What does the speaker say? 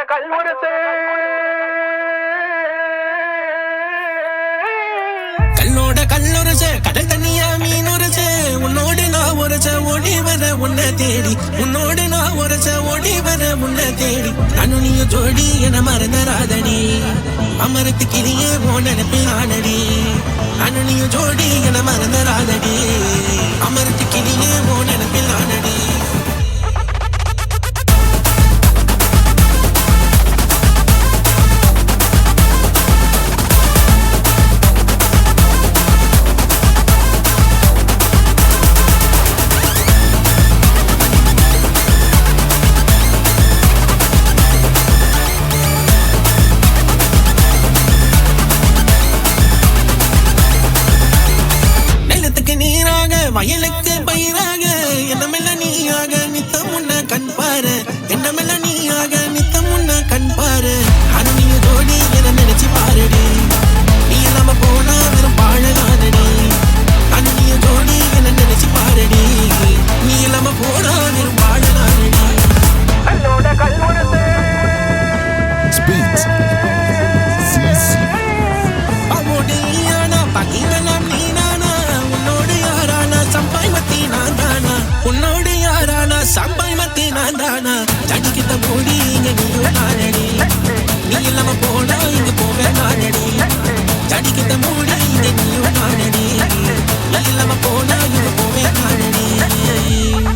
கல்முரசு கல்லோட கல்லுரச கடல் தண்ணியா மீன் உரச உன்னோடு நான் உரச ஓடி வர உன்னை தேடி உன்னோடு நான் உரச ஓடி வர உன்னை தேடி நானும் நீயும் ஜோடி என மறந்தராதடி அமரத்து கிளியே ஓ நினைப்பில் ஆனடி நானும் நீயும் ஜோடி என மறந்தராதடி அமரத்து கிளியே ஓ நினைப்பில் ஆனடி நிலத்துக்கு நீராக வயலுக்கு பயிராக என்னமெல்ல நீயாக நித்தம் உன்ன கண் பாரு என்னமெல்ல நீயாக நித்தம் உன்ன கண் பாரு அது நீ ஜோடி என நினைச்சு பாருடி நீ இல்லாம போனா வெறும் பாழகானடி அது நீ ஜோடி என நினைச்சு பாருடி நீ இல்லாம போனா வெறும் பாழகானடி கல்லோட கல்முரசு Speeds. CC. அவனோடு நீயானா பகிரலாம் நீனானா உன்னோடு யாரானா சம்பாய் மத்தி நான் தானா உன்னோடு யாரானா சம்பாய் மத்தி நான் தானா ஜடிக்கிட்ட போடி இங்க நீயும் நானடி நீ இல்லாம போனா இங்க போவேன் நானடி ஜடிக்கிட்ட மூடி இங்க நீயும் நானடி நீ இல்லாம போனா இங்க போவேன் நானடி